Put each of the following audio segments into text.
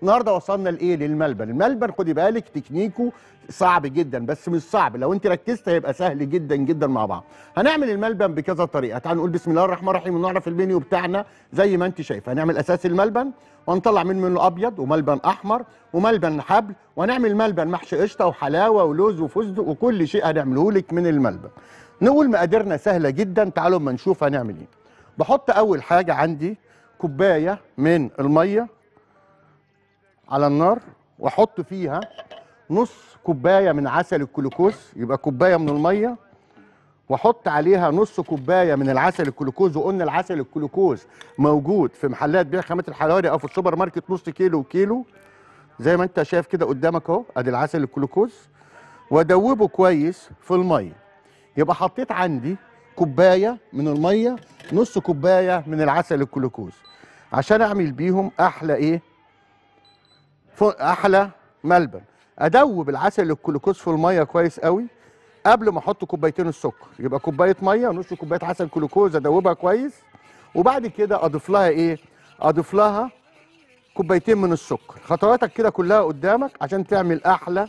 النهارده وصلنا لايه للملبن الملبن خدي بالك تكنيكه صعب جدا بس مش صعب لو انت ركزت هيبقى سهل جدا جدا مع بعض هنعمل الملبن بكذا طريقه تعالوا نقول بسم الله الرحمن الرحيم ونعرف المنيو بتاعنا زي ما انت شايف هنعمل اساس الملبن وهنطلع منه منه ابيض وملبن احمر وملبن حبل وهنعمل ملبن محشي قشطه وحلاوه ولوز وفستق وكل شيء هنعمله لك من الملبن نقول مقاديرنا سهله جدا تعالوا اما نشوف هنعمل ايه بحط اول حاجه عندي كوبايه من الميه على النار واحط فيها نص كوبايه من عسل الجلوكوز يبقى كوبايه من الميه واحط عليها نص كوبايه من العسل الجلوكوز وقلنا العسل الجلوكوز موجود في محلات بيع خامات الحلواني او في السوبر ماركت نص كيلو وكيلو زي ما انت شايف كده قدامك اهو ادي العسل الجلوكوز وادوبه كويس في الميه يبقى حطيت عندي كوبايه من الميه نص كوبايه من العسل الجلوكوز عشان اعمل بيهم احلى ايه ف- احلى ملبن ادوب العسل الجلوكوز في الميه كويس قوي قبل ما احط كوبايتين السكر يبقى كوبايه ميه نص كوبايه عسل جلوكوز ادوبها كويس وبعد كده اضيف لها ايه اضيف لها كوبايتين من السكر خطواتك كده كلها قدامك عشان تعمل احلى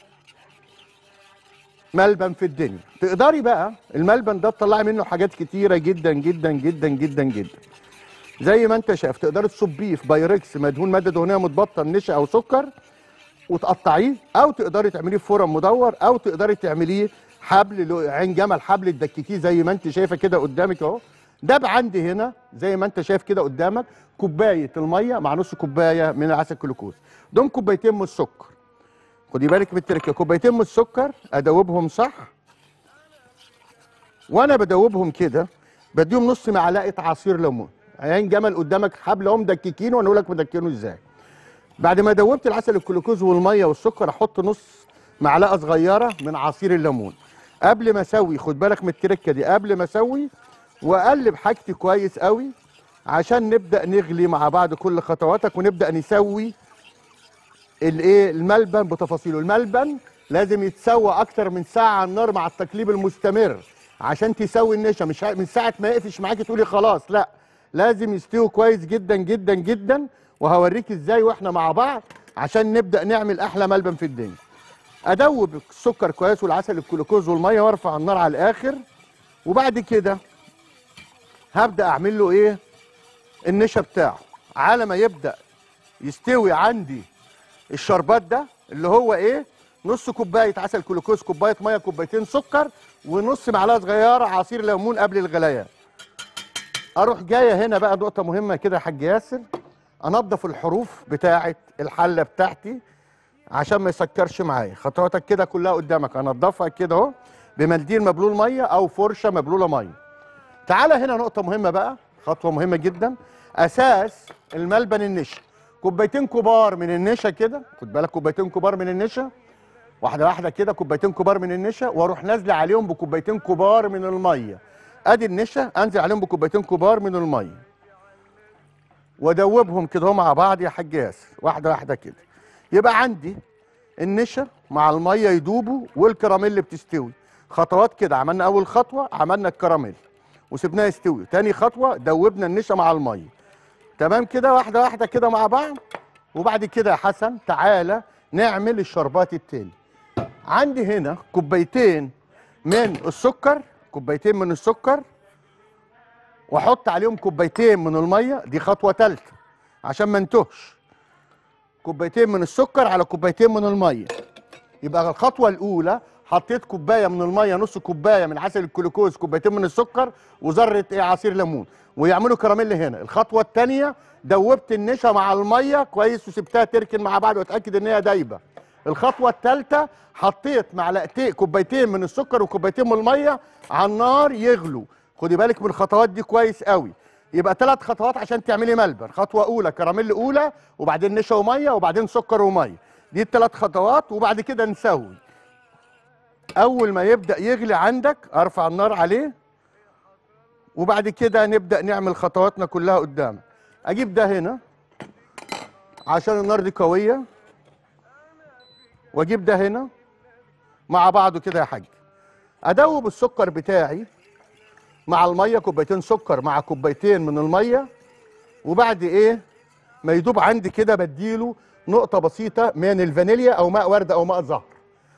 ملبن في الدنيا تقدري بقى الملبن ده تطلعي منه حاجات كتيره جدا جدا جدا جدا جدا زي ما انت شايف تقدري تصبيه في بايركس مدهون ماده دهنيه متبطن نشا او سكر وتقطعيه او تقدري تعمليه في فرن مدور او تقدري تعمليه حبل لو- عين جمل حبل تدككيه زي ما انت شايفه كده قدامك اهو ده بقى عندي هنا زي ما انت شايف كده قدامك كوبايه الميه مع نص كوبايه من العسل الجلوكوز دول كوبايتين من السكر خدي بالك من التركه كوبايتين من السكر ادوبهم صح وانا بدوبهم كده بديهم نص معلقه عصير ليمون عين جمل قدامك حبل اهو مدككينه وانا اقول لك مدكينه ازاي بعد ما دوبت العسل الجلوكوز والميه والسكر احط نص معلقه صغيره من عصير الليمون قبل ما اسوي خد بالك من التركه دي قبل ما اسوي واقلب حاجتي كويس قوي عشان نبدا نغلي مع بعض كل خطواتك ونبدا نسوي الايه الملبن بتفاصيله الملبن لازم يتسوى اكتر من ساعه على النار مع التقليب المستمر عشان تسوي النشا مش ع- من ساعه ما يقفش معاكي تقولي خلاص لا لازم يستوي كويس جدا جدا جدا وهوريك ازاي واحنا مع بعض عشان نبدا نعمل احلى ملبن في الدنيا ادوب السكر كويس والعسل الجلوكوز والميه وارفع النار على الاخر وبعد كده هبدا اعمل له ايه النشا بتاعه على ما يبدا يستوي عندي الشربات ده اللي هو ايه نص كوبايه عسل جلوكوز كوبايه ميه كوبايتين سكر ونص معلقه صغيره عصير ليمون قبل الغليان اروح جايه هنا بقى نقطه مهمه كده يا حاج ياسر انضف الحروف بتاعه الحله بتاعتي عشان ما يسكرش معايا خطواتك كده كلها قدامك انضفها كده اهو بمنديل مبلول ميه او فرشه مبلوله ميه تعالى هنا نقطه مهمه بقى خطوه مهمه جدا اساس الملبن النشا كوبايتين كبار من النشا كده خد بالك كوبايتين كبار من النشا واحده واحده كده كوبايتين كبار من النشا واروح نازله عليهم بكوبايتين كبار من الميه ادي النشا انزل عليهم بكوبايتين كبار من الميه وادوبهم كده مع بعض يا حاج ياسر واحده واحده كده يبقى عندي النشا مع الميه يدوبوا والكراميل بتستوي خطوات كده عملنا اول خطوه عملنا الكراميل وسبناه يستوي تاني خطوه دوبنا النشا مع الميه تمام كده واحده واحده كده مع بعض وبعد كده يا حسن تعالى نعمل الشربات التاني عندي هنا كوبايتين من السكر كوبايتين من السكر واحط عليهم كوبايتين من الميه دي خطوه ثالثه عشان ما انتهش كوبايتين من السكر على كوبايتين من الميه يبقى الخطوه الاولى حطيت كوبايه من الميه نص كوبايه من عسل الجلوكوز كوبايتين من السكر وذره ايه عصير ليمون ويعملوا كراميل هنا الخطوه الثانيه دوبت النشا مع الميه كويس وسبتها تركن مع بعض واتاكد ان هي دايبه الخطوه الثالثه حطيت معلقتين كوبايتين من السكر وكوبايتين من الميه على النار يغلوا خدي بالك من الخطوات دي كويس قوي يبقى ثلاث خطوات عشان تعملي ملبن خطوه اولى كراميل اولى وبعدين نشا وميه وبعدين سكر وميه دي الثلاث خطوات وبعد كده نسوي اول ما يبدا يغلي عندك ارفع النار عليه وبعد كده نبدا نعمل خطواتنا كلها قدام اجيب ده هنا عشان النار دي قويه واجيب ده هنا مع بعضه كده يا حاج ادوب السكر بتاعي مع الميه كوبايتين سكر مع كوبايتين من الميه وبعد ايه ما يدوب عندي كده بديله نقطه بسيطه من الفانيليا او ماء ورد او ماء زهر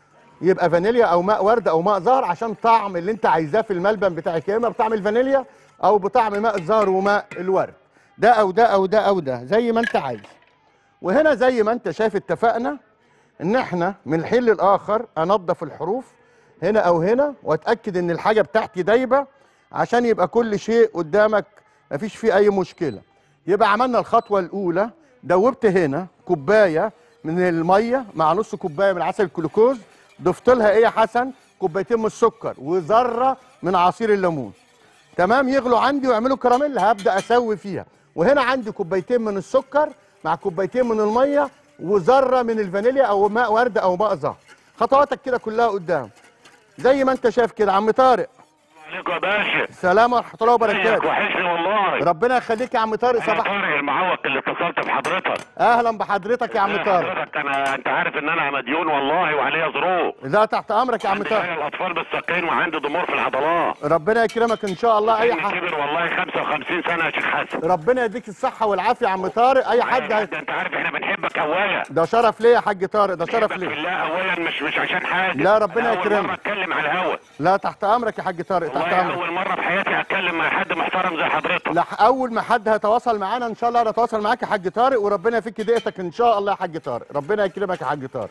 يبقى فانيليا او ماء ورد او ماء زهر عشان طعم اللي انت عايزاه في الملبن بتاعك يا اما بطعم الفانيليا او بطعم ماء الزهر وماء الورد ده او ده او ده او ده زي ما انت عايز وهنا زي ما انت شايف اتفقنا ان احنا من الحين للاخر انضف الحروف هنا او هنا واتاكد ان الحاجه بتاعتي دايبه عشان يبقى كل شيء قدامك مفيش فيه اي مشكله يبقى عملنا الخطوه الاولى دوبت هنا كوبايه من الميه مع نص كوبايه من عسل الجلوكوز ضفت لها ايه يا حسن كوبايتين من السكر وذره من عصير الليمون تمام يغلوا عندي ويعملوا كراميل هبدا اسوي فيها وهنا عندي كوبايتين من السكر مع كوبايتين من الميه وذره من الفانيليا او ماء ورد او ماء زهر خطواتك كده كلها قدام زي ما انت شايف كده عم طارق عليكم يا باشا سلام ورحمه الله ازيك وبركاته وحشني والله ربنا يخليك يا عم طارق انا صباح طارق المعوق اللي اتصلت بحضرتك اهلا بحضرتك يا عم ازي طارق حضرتك انا انت عارف ان انا مديون والله وعليا ظروف لا تحت امرك يا عم عندي طارق عيال الاطفال بالسكين وعندي ضمور في العضلات ربنا يكرمك ان شاء الله اي سني حد كبر والله 55 سنه يا شيخ حسن ربنا يديك الصحه والعافيه يا عم طارق اي حد يا هي... حاج، انت عارف احنا بنحبك اولا ده شرف ليا يا حاج طارق ده شرف بنحبك ليا بالله اولا مش مش عشان حاجه لا، ربنا أنا اول يكرمك. مره اتكلم على الهوا لا تحت امرك يا حاج طارق تحت والله امرك اول مره في حياتي اتكلم مع حد محترم زي حضرتك لا اول ما حد هيتواصل معانا ان شاء الله هنتواصل معاك يا حاج طارق وربنا يفك دقيقتك ان شاء الله يا حاج طارق ربنا يكرمك يا حاج طارق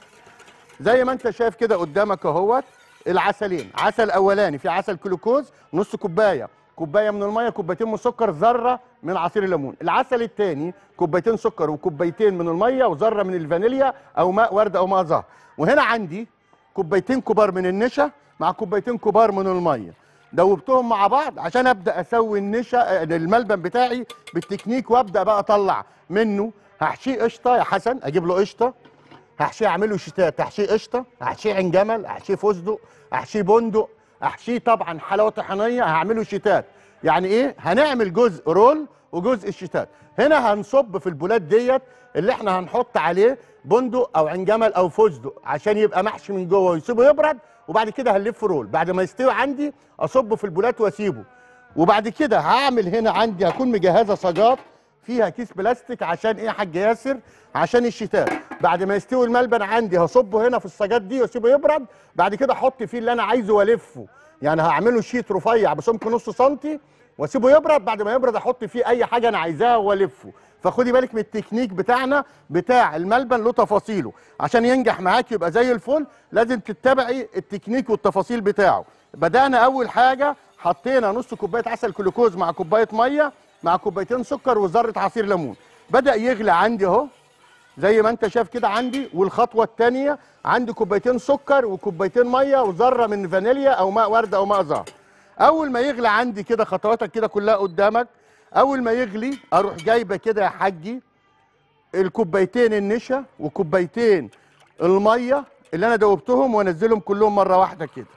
زي ما انت شايف كده قدامك اهوت العسلين عسل اولاني في عسل جلوكوز نص كوبايه كوبايه من الميه كوبايتين من سكر ذره من عصير الليمون العسل الثاني كوبايتين سكر وكوبايتين من الميه وذره من الفانيليا او ماء ورد او ماء زهر وهنا عندي كوبايتين كبار من النشا مع كوبايتين كبار من الميه دوبتهم مع بعض عشان ابدا اسوي النشا آه، الملبن بتاعي بالتكنيك وابدا بقى اطلع منه هحشيه قشطه يا حسن اجيب له قشطه هحشيه اعمله شتات هحشيه قشطه هحشيه عين جمل هحشيه فستق هحشيه بندق هحشيه طبعا حلاوه طحينيه هعمله شتات يعني ايه هنعمل جزء رول وجزء الشتات هنا هنصب في البولات ديت اللي احنا هنحط عليه بندق او عين جمل او فستق عشان يبقى محشي من جوه ويسيبه يبرد وبعد كده هنلف رول بعد ما يستوي عندي اصبه في البولات واسيبه وبعد كده هعمل هنا عندي هكون مجهزه صاجات فيها كيس بلاستيك عشان ايه يا حاج ياسر عشان الشتاء بعد ما يستوي الملبن عندي هصبه هنا في الصاجات دي واسيبه يبرد بعد كده احط فيه اللي انا عايزه والفه يعني هعمله شيت رفيع بسمك نص سنتي واسيبه يبرد بعد ما يبرد احط فيه اي حاجه انا عايزاها والفه فخدي بالك من التكنيك بتاعنا بتاع الملبن له تفاصيله عشان ينجح معاك يبقى زي الفل لازم تتبعي التكنيك والتفاصيل بتاعه بدانا اول حاجه حطينا نص كوبايه عسل جلوكوز مع كوبايه ميه مع كوبايتين سكر وذره عصير ليمون بدا يغلى عندي اهو زي ما انت شايف كده عندي والخطوه الثانيه عندي كوبايتين سكر وكوبايتين ميه وذره من فانيليا او ماء ورد او ماء زهر اول ما يغلى عندي كده خطواتك كده كلها قدامك اول ما يغلي اروح جايبه كده يا حاجي الكوبايتين النشا وكوبايتين الميه اللي انا دوبتهم وانزلهم كلهم مره واحده كده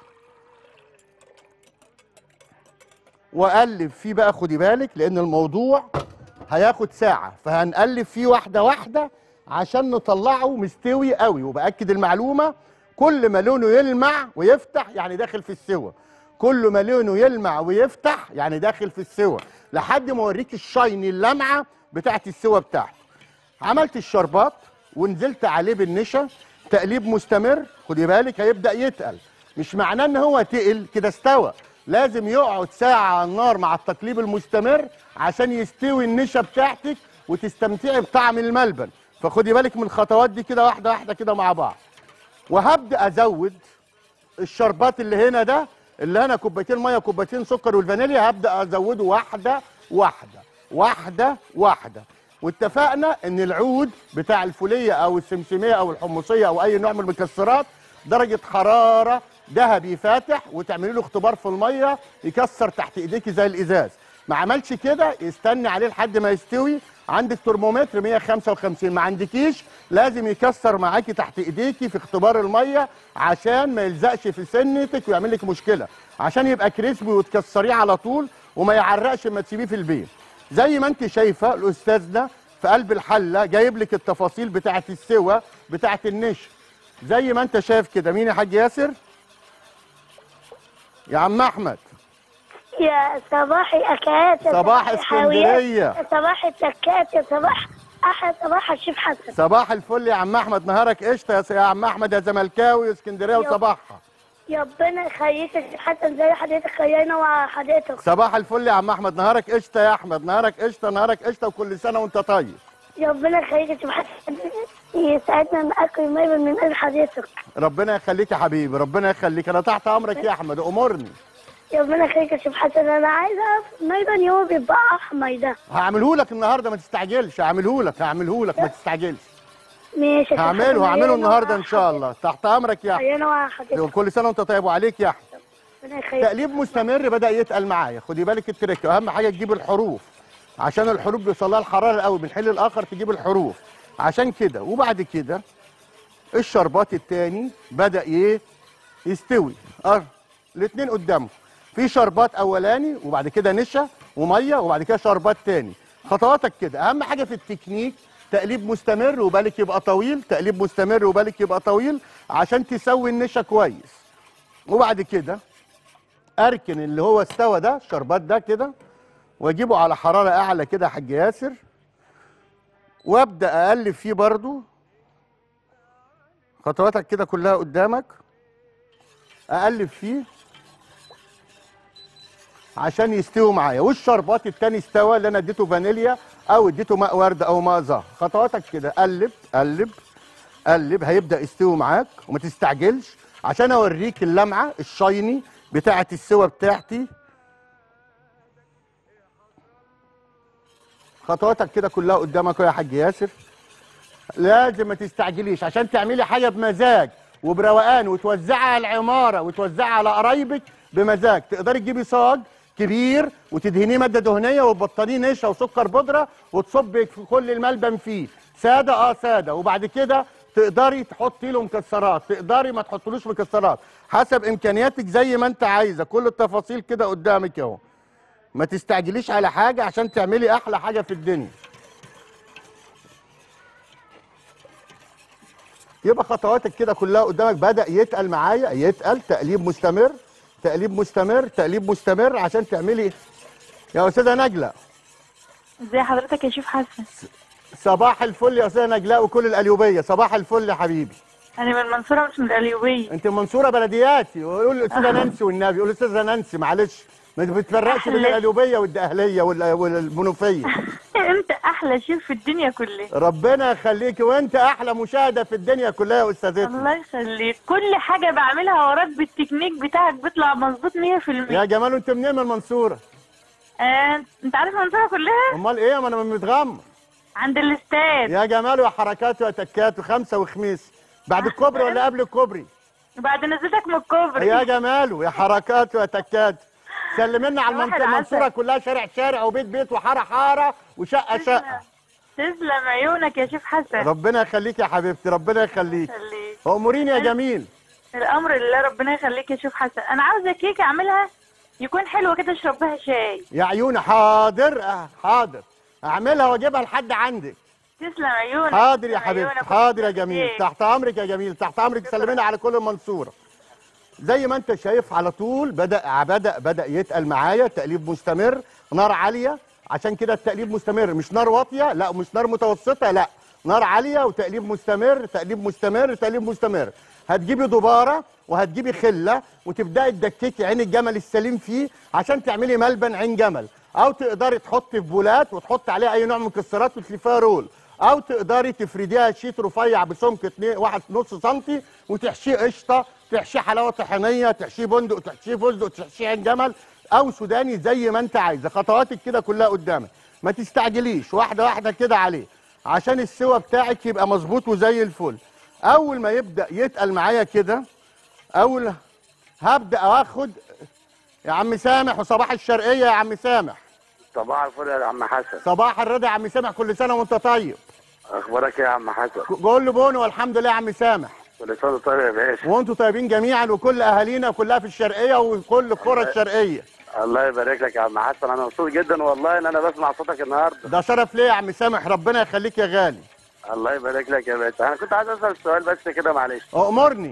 واقلب فيه بقى خدي بالك لان الموضوع هياخد ساعه فهنقلب فيه واحده واحده عشان نطلعه مستوي قوي وباكد المعلومه كل ما لونه يلمع ويفتح يعني داخل في السوى كل ما لونه يلمع ويفتح يعني داخل في السوى لحد ما اوريك الشاين اللمعه بتاعت السوى بتاعته عملت الشربات ونزلت عليه بالنشا تقليب مستمر خدي بالك هيبدا يتقل مش معناه ان هو تقل كده استوى لازم يقعد ساعه على النار مع التقليب المستمر عشان يستوي النشا بتاعتك وتستمتعي بطعم الملبن فخدي بالك من الخطوات دي كده واحده واحده كده مع بعض وهبدا ازود الشربات اللي هنا ده اللي هنا كوبايتين ميه كوبايتين سكر والفانيليا هبدا ازوده واحده واحده واحده واحده واتفقنا ان العود بتاع الفوليه او السمسميه او الحمصيه او اي نوع من المكسرات درجه حراره ذهبي فاتح وتعملي له اختبار في الميه يكسر تحت ايديكي زي الازاز ما عملش كده يستني عليه لحد ما يستوي عندك ترمومتر 155 ما عندكيش لازم يكسر معاكي تحت ايديكي في اختبار الميه عشان ما يلزقش في سنتك ويعمل لك مشكله عشان يبقى كريسبي وتكسريه على طول وما يعرقش اما تسيبيه في البيت زي ما انت شايفه الاستاذنا في قلب الحله جايب لك التفاصيل بتاعه السوى بتاعه النشا زي ما انت شايف كده مين يا حاج ياسر يا عم احمد يا صباح الأكلات يا صباح الحلويات، اسكندرية. يا صباح التكات يا صباح احلى صباح الشيف حسن صباح الفل يا عم احمد نهارك قشطه يا س- يا عم احمد يا زملكاوي واسكندريه يا- وصباحها ربنا يخليك يا شيف حسن زي حضرتك خلينا مع حضرتك صباح الفل يا عم احمد نهارك قشطه يا احمد نهارك قشطه نهارك قشطه وكل سنه وانت طيب ربنا يخليك يا شيف حسن يسعدنا ان اكل ميمن من قلب حضرتك ربنا يخليك يا حبيبي ربنا يخليك انا تحت امرك يا احمد امرني ربنا يخليك يا شيف حسن انا عايزه اعرف ميمن يوم بيبقى احمر ده هعمله لك النهارده ما تستعجلش هعمله لك هعمله لك ما تستعجلش ماشي يا شيف حسن هعمله هعمله خلينا النهارده مع ان شاء الله تحت امرك يا احمد خلينا مع حضرتك وكل سنه وانت طيب وعليك يا احمد ربنا يخليك تقليب مستمر بدا يتقل معايا خدي بالك التريك اهم حاجه تجيب الحروف عشان الحروف بيوصل لها الحراره الاول بنحل الاخر تجيب الحروف عشان كده وبعد كده الشربات التاني بدا ايه يستوي اه الاثنين قدامه في شربات اولاني وبعد كده نشا وميه وبعد كده شربات تاني خطواتك كده اهم حاجه في التكنيك تقليب مستمر وبالك يبقى طويل تقليب مستمر وبالك يبقى طويل عشان تسوي النشا كويس وبعد كده اركن اللي هو استوى ده الشربات ده كده واجيبه على حراره اعلى كده يا حاج ياسر وابدا اقلب فيه برضو خطواتك كده كلها قدامك اقلب فيه عشان يستوي معايا والشربات التاني استوى اللي انا اديته فانيليا او اديته ماء ورد او ماء زهر خطواتك كده قلب قلب قلب هيبدا يستوي معاك وما تستعجلش عشان اوريك اللمعه الشايني بتاعه السوا بتاعتي خطواتك كده كلها قدامك يا حاج ياسر لازم ما تستعجليش عشان تعملي حاجه بمزاج وبروقان وتوزعها على العماره وتوزعها على قرايبك بمزاج تقدري تجيبي صاج كبير وتدهنيه ماده دهنيه وتبطنيه نشا وسكر بودره وتصبي في كل الملبن فيه ساده اه ساده وبعد كده تقدري تحطي له مكسرات تقدري ما تحطلوش مكسرات حسب امكانياتك زي ما انت عايزه كل التفاصيل كده قدامك اهو ما تستعجليش على حاجه عشان تعملي احلى حاجه في الدنيا يبقى خطواتك كده كلها قدامك بدا يتقل معايا يتقل تقليب مستمر تقليب مستمر تقليب مستمر عشان تعملي يا استاذه نجله ازي حضرتك يا شيف حسن صباح الفل يا استاذه نجلاء وكل القليوبيه صباح الفل يا حبيبي انا من المنصوره مش من القليوبيه انت منصوره بلدياتي وقول الاستاذه نانسي والنبي قول الاستاذه نانسي معلش ما بتفرقش بين أحلى. القليوبيه والدقهليه وال- والمنوفيه انت احلى شيف في الدنيا كلها ربنا يخليكي وانت احلى مشاهده في الدنيا كلها يا استاذتي الله يخليك كل حاجه بعملها وراك بالتكنيك بتاعك بيطلع مظبوط 100% يا جمال انت منين من المنصوره آه، انت عارف المنصوره كلها امال ايه ما انا من متغمر عند الاستاد يا جمال وحركات وتكات وخمسه وخميس بعد الكوبري ولا قبل الكوبري بعد نزلتك من الكوبري يا جمال يا حركات وتكات سلمنا على صباح المنطقه العسل. المنصوره كلها شارع شارع وبيت بيت وحاره حاره وشقه شقه تسلم عيونك يا شيف حسن ربنا يخليك يا حبيبتي ربنا يخليك يخليك اموريني يا جميل الامر لله ربنا يخليك يا شيف حسن انا عاوزه كيكه اعملها يكون حلوه كده اشرب بها شاي يا عيوني حاضر اه حاضر اعملها واجيبها لحد عندك تسلم عيونك حاضر يا تسلم حبيبتي عيونك حاضر يا وتسلم جميل إيديك. تحت امرك يا جميل تحت امرك سلمينا على كل المنصوره زي ما انت شايف على طول بدا بدا بدا يتقل معايا تقليب مستمر نار عاليه عشان كده التقليب مستمر مش نار واطيه لا مش نار متوسطه لا نار عاليه وتقليب مستمر تقليب مستمر تقليب مستمر هتجيبي دباره وهتجيبي خله وتبداي تدككي عين الجمل السليم فيه عشان تعملي ملبن عين جمل او تقدري تحطي في بولات وتحطي عليها اي نوع من المكسرات وتلفيها رول او تقدري تفرديها شيت رفيع بسمك 2 واحد نص سنتي وتحشيه قشطه تحشيه حلاوه طحينيه تحشيه بندق تحشيه فستق تحشيه عين جمل او سوداني زي ما انت عايزه خطواتك كده كلها قدامك ما تستعجليش واحده واحده كده عليه عشان السوا بتاعك يبقى مظبوط وزي الفل اول ما يبدا يتقل معايا كده اول هبدا اخد يا عم سامح وصباح الشرقيه يا عم سامح صباح الفل يا عم حسن صباح الرضا يا عم سامح كل سنه وانت طيب اخبارك ايه يا عم حسن قول له بونو والحمد لله يا عم سامح كل سنه وأنت طيب يا باشا وانتم طيبين جميعا وكل اهالينا كلها في الشرقيه وكل القرى الشرقيه الله يبارك لك يا عم حسن انا مبسوط جدا والله ان انا بسمع صوتك النهارده ده شرف ليه يا عم سامح ربنا يخليك يا غالي الله يبارك لك يا باشا انا كنت عايز اسال سؤال بس كده معلش امرني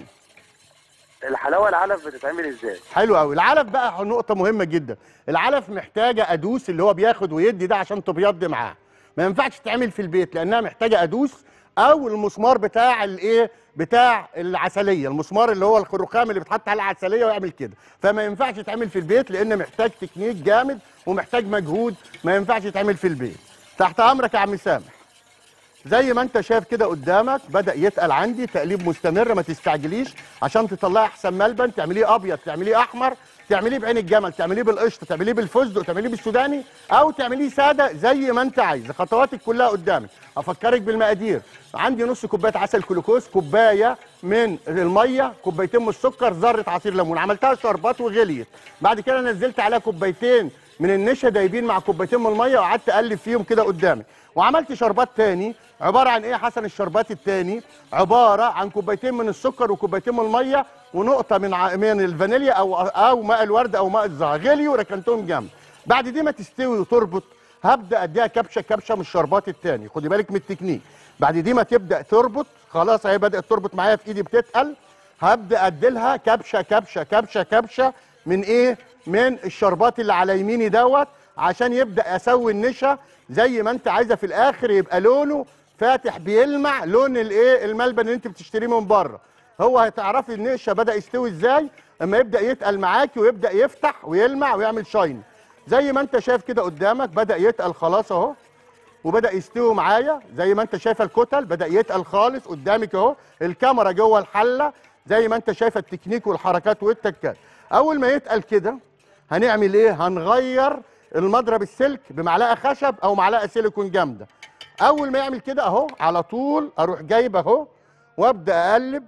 الحلاوه العلف بتتعمل ازاي حلو قوي العلف بقى نقطه مهمه جدا العلف محتاجه ادوس اللي هو بياخد ويدي ده عشان تبيض معاه ما ينفعش تتعمل في البيت لانها محتاجه ادوس او المسمار بتاع الايه بتاع العسليه المسمار اللي هو الرخام اللي بيتحط على العسليه ويعمل كده فما ينفعش يتعمل في البيت لان محتاج تكنيك جامد ومحتاج مجهود ما ينفعش يتعمل في البيت تحت امرك يا عم سامح زي ما انت شايف كده قدامك بدا يتقل عندي تقليب مستمر ما تستعجليش عشان تطلعي احسن ملبن تعمليه ابيض تعمليه احمر تعمليه بعين الجمل تعمليه بالقشطه تعمليه بالفستق تعمليه بالسوداني او تعمليه ساده زي ما انت عايز خطواتك كلها قدامك افكرك بالمقادير عندي نص كوبايه عسل كلوكوز كوبايه من الميه كوبايتين من السكر ذره عصير ليمون عملتها شربات وغليت بعد كده نزلت عليها كوبايتين من النشا دايبين مع كوبايتين من الميه وقعدت اقلب فيهم كده قدامي وعملت شربات تاني عباره عن ايه يا حسن الشربات التاني عباره عن كوبايتين من السكر وكوبايتين من الميه ونقطه من ع... من الفانيليا او او ماء الورد او ماء الزهر غليوا وركنتهم جنب بعد دي ما تستوي وتربط هبدا اديها كبشه كبشه من الشربات التاني خدي بالك من التكنيك بعد دي ما تبدا تربط خلاص هي بدات تربط معايا في ايدي بتتقل هبدا اديلها كبشه كبشه كبشه كبشه من ايه من الشربات اللي على يميني دوت عشان يبدا اسوي النشا زي ما انت عايزه في الاخر يبقى لونه فاتح بيلمع لون الايه الملبن اللي انت بتشتريه من بره هو هتعرفي النشا بدا يستوي ازاي اما يبدا يتقل معاكي ويبدا يفتح ويلمع ويعمل شاين زي ما انت شايف كده قدامك بدا يتقل خلاص اهو وبدا يستوي معايا زي ما انت شايفه الكتل بدا يتقل خالص قدامك اهو الكاميرا جوه الحله زي ما انت شايفه التكنيك والحركات والتكات اول ما يتقل كده هنعمل ايه هنغير المضرب السلك بمعلقه خشب او معلقه سيليكون جامده اول ما يعمل كده اهو على طول اروح جايب اهو وابدا اقلب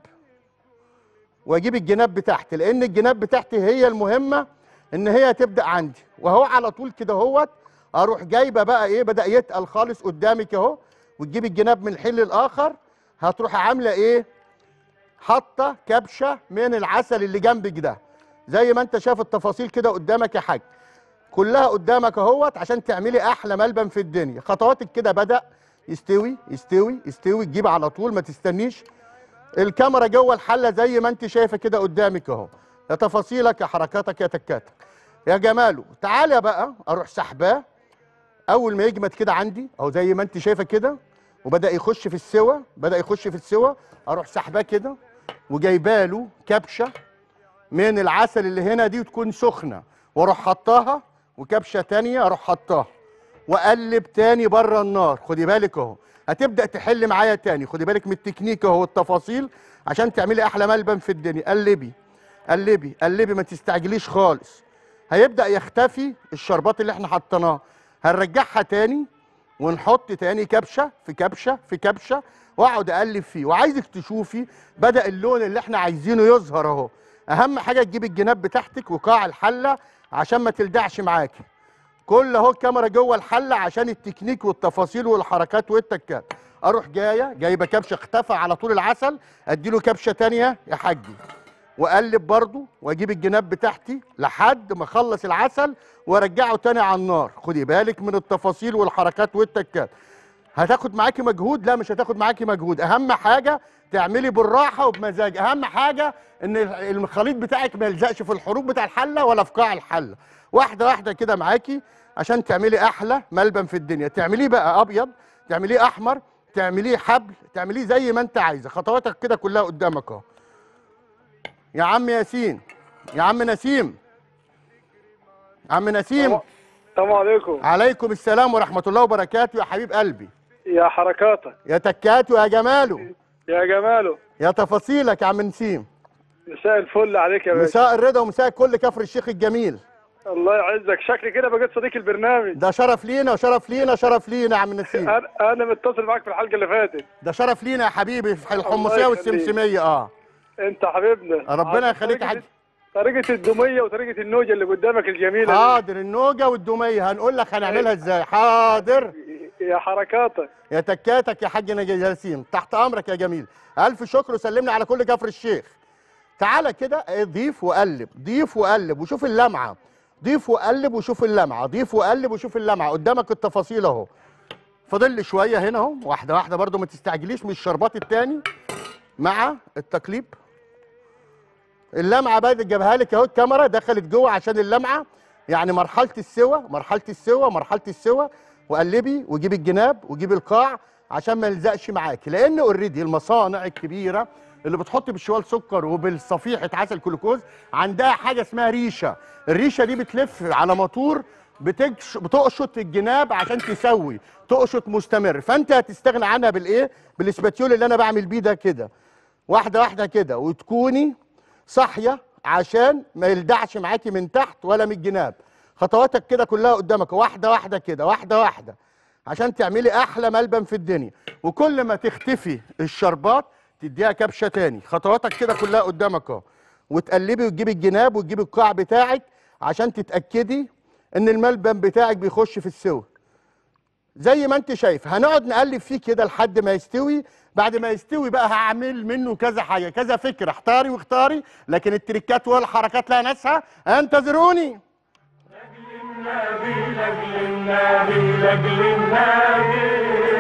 واجيب الجناب بتاعتي لان الجناب بتاعتي هي المهمه ان هي تبدا عندي وهو على طول كده اهوت اروح جايبه بقى ايه بدا يتقل خالص قدامك اهو وتجيب الجناب من الحل الاخر هتروح عامله ايه حاطه كبشه من العسل اللي جنبك ده زي ما انت شايف التفاصيل كده قدامك يا حاج كلها قدامك اهوت عشان تعملي احلى ملبن في الدنيا خطواتك كده بدا يستوي يستوي يستوي تجيب على طول ما تستنيش الكاميرا جوه الحله زي ما انت شايفه كده قدامك اهو يا تفاصيلك يا حركاتك يا تكاتك يا جماله تعالى بقى اروح سحباه اول ما يجمد كده عندي او زي ما انت شايفه كده وبدا يخش في السوا بدا يخش في السوا اروح سحباه كده وجايباله كبشه من العسل اللي هنا دي وتكون سخنه واروح حطاها وكبشه تانية اروح حطاها واقلب تاني بره النار خدي بالك اهو هتبدا تحل معايا تاني خدي بالك من التكنيك اهو والتفاصيل عشان تعملي احلى ملبن في الدنيا قلبي قلبي قلبي ما تستعجليش خالص هيبدا يختفي الشربات اللي احنا حطيناه هنرجعها تاني ونحط تاني كبشه في كبشه في كبشه واقعد اقلب فيه وعايزك تشوفي بدا اللون اللي احنا عايزينه يظهر اهو اهم حاجه تجيب الجناب بتاعتك وقاع الحله عشان ما تلدعش معاكي كل اهو الكاميرا جوه الحله عشان التكنيك والتفاصيل والحركات والتكات اروح جايه جايبه كبشه اختفى على طول العسل اديله كبشه تانية يا حاجي واقلب برضو واجيب الجناب بتاعتي لحد ما اخلص العسل وارجعه تاني على النار خدي بالك من التفاصيل والحركات والتكات هتاخد معاكي مجهود لا مش هتاخد معاكي مجهود اهم حاجه تعملي بالراحه وبمزاج اهم حاجه ان الخليط بتاعك ما يلزقش في الحروف بتاع الحله ولا في قاع الحله واحده واحده كده معاكي عشان تعملي احلى ملبن في الدنيا تعمليه بقى ابيض تعمليه احمر تعمليه حبل تعمليه زي ما انت عايزه خطواتك كده كلها قدامك اهو يا عم ياسين يا عم نسيم عم نسيم السلام عليكم عليكم السلام ورحمه الله وبركاته يا حبيب قلبي يا حركاتك يا تكاته يا جماله يا جماله يا تفاصيلك يا عم نسيم مساء الفل عليك يا باشا مساء الرضا ومساء كل كفر الشيخ الجميل الله يعزك شكلي كده بقيت صديق البرنامج ده شرف لينا وشرف لينا شرف لينا يا عم نسيم انا انا متصل معاك في الحلقه اللي فاتت ده شرف لينا يا حبيبي في الحمصيه الله يخليك. والسمسميه اه انت حبيبنا ربنا عارف يخليك يا طريقة- حاج طريقه الدميه وطريقه النوجه اللي قدامك الجميله دي. حاضر النوجه والدميه هنقول لك هنعملها ازاي حاضر يا حركاتك يا تكاتك يا حاج نجي ياسين تحت امرك يا جميل الف شكر وسلمنا على كل كفر الشيخ تعالى كده إيه، ضيف وقلب ضيف وقلب وشوف اللمعه ضيف وقلب وشوف اللمعه ضيف وقلب وشوف اللمعه قدامك التفاصيل اهو فاضل لي شويه هنا اهو واحده واحده برضو ما تستعجليش من الشربات التاني مع التقليب اللمعه بقى جابها لك اهو الكاميرا دخلت جوه عشان اللمعه يعني مرحله السوى مرحله السوى مرحله السوى وقلبي وجيب الجناب وجيب القاع عشان ما يلزقش معاكي لان اوريدي المصانع الكبيره اللي بتحط بالشوال سكر وبالصفيحه عسل كلوكوز عندها حاجه اسمها ريشه الريشه دي بتلف على موتور بتكش... بتقشط الجناب عشان تسوي تقشط مستمر فانت هتستغنى عنها بالايه بالاسباتيول اللي انا بعمل بيه ده كده واحده واحده كده وتكوني صاحيه عشان ما يلدعش معاكي من تحت ولا من الجناب خطواتك كده كلها قدامك واحده واحده كده واحده واحده عشان تعملي احلى ملبن في الدنيا وكل ما تختفي الشربات تديها كبشه تاني خطواتك كده كلها قدامك اهو وتقلبي وتجيبي الجناب وتجيبي القاع بتاعك عشان تتاكدي ان الملبن بتاعك بيخش في السوى زي ما انت شايف هنقعد نقلب فيه كده لحد ما يستوي بعد ما يستوي بقى هعمل منه كذا حاجه كذا فكره اختاري واختاري لكن التريكات والحركات لها ناسها انتظروني لاجل النبي لاجل النبي